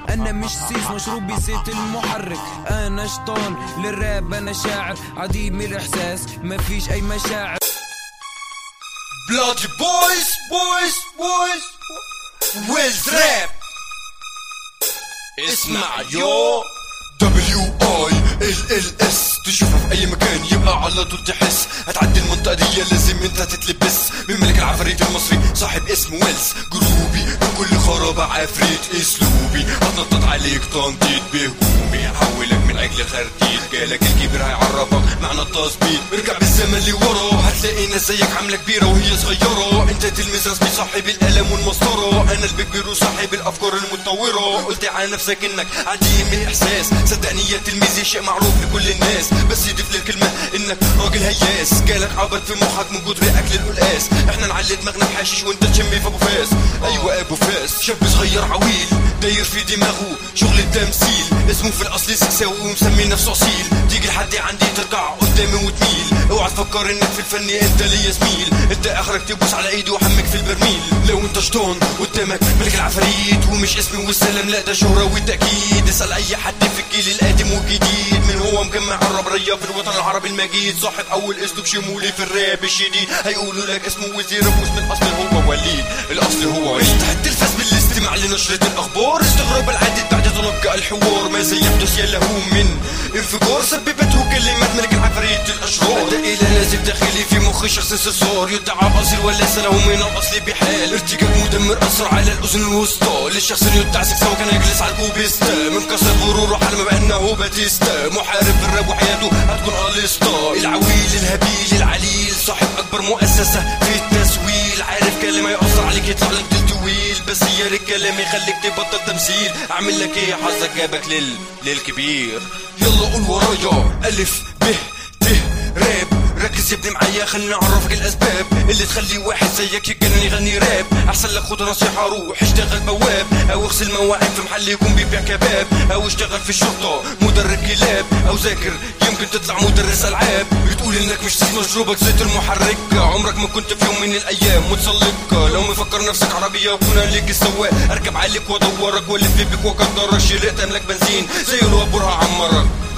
انا مش سيس مشروبي زيت المحرك انا شطان للراب انا شاعر عديم الاحساس مفيش اي مشاعر بلادي بويز بويز بويز ويز راب اسمع يو دبليو اي ال ال اس تشوفه في اي مكان يبقى على طول تحس هتعدي المنطقه دي لازم انت تتلبس من ملك العفاريت المصري صاحب اسم ويلز جروبي بكل خرابه عفريت اسلوبي هتنطط عليك تنطيط بهجومي هحولك من عجل خرتيت جالك الكبير هيعرفك معنى التظبيط ارجع بالزمن لورا هتلاقي ناس زيك عامله كبيره وهي صغيره انت تلميذ رسمي صاحب القلم والمسطره انا البكبير وصاحب الافكار المتطوره قلت على نفسك انك عديم الاحساس صدقني يا تلميذي شيء معروف لكل الناس بس يضيف للكلمه انك راجل هياس جالك عبط في مخك من كتر اكل القلقاس احنا نعلي دماغنا بحشيش وانت تشمي في ابو فاس ايوه ابو فاس شاب صغير عويل داير في دماغه شغل التمثيل اسمه في الاصل سكساوي ومسمي نفسه اصيل تيجي لحد عندي ترجع قدامي وتميل اوعى تفكر انك في الفن انت ليا زميل انت اخرك تبوس على ايدي وحمك في البرميل لو انت شطون قدامك ملك العفاريت ومش اسمي والسلام لا ده شهرة والتأكيد اسأل اي حد في الجيل القديم والجديد من هو مجمع الربرية في الوطن العربي المجيد صاحب اول اسلوب شمولي في الراب الشديد هيقولوا لك اسمه وزير واسم الاصل هو وليد الاصل هو وليد افتح التلفاز بالاستماع لنشرة الاخبار استغرب العديد بعد تلقى الحوار ماذا يحدث يا له من انفجار سببته كلمات ملك العفاريت الاشرار بدا الى لازم داخلي في مخي شخص استثار يدعى باصل وليس له من الاصل بحال ارتجاج مدمر اثر على الاذن الوسطى للشخص اللي يدعى سكسا وكان يجلس على الكوبيستا من كسر غروره حلم بانه باتيستا محارب في الراب وحياته هتكون اليستا العويل الهبيل العليل صاحب اكبر مؤسسه في التسويل عارف كلمه ياثر عليك يطلع لك دل طويل بس يا الكلام يخليك تبطل تمثيل اعمل لك ايه حظك جابك لل للكبير يلا قول ورايا الف ب ت راب ركز يا ابني معايا خليني اعرفك الاسباب اللي تخلي واحد زيك يتجنن يغني راب احسن لك خد نصيحه روح اشتغل بواب او اغسل مواعين في محل يكون بيبيع كباب او اشتغل في الشرطه مدرب كلاب او ذاكر يمكن تطلع مدرس العاب بتقول انك مش تسمع مشروبك زيت المحرك عمرك ما كنت في يوم من الايام متسلق لو مفكر نفسك عربيه وكون ليك السواق اركب عليك وادورك والف بيك واقدرك شريت املاك بنزين زي الوابور هعمرك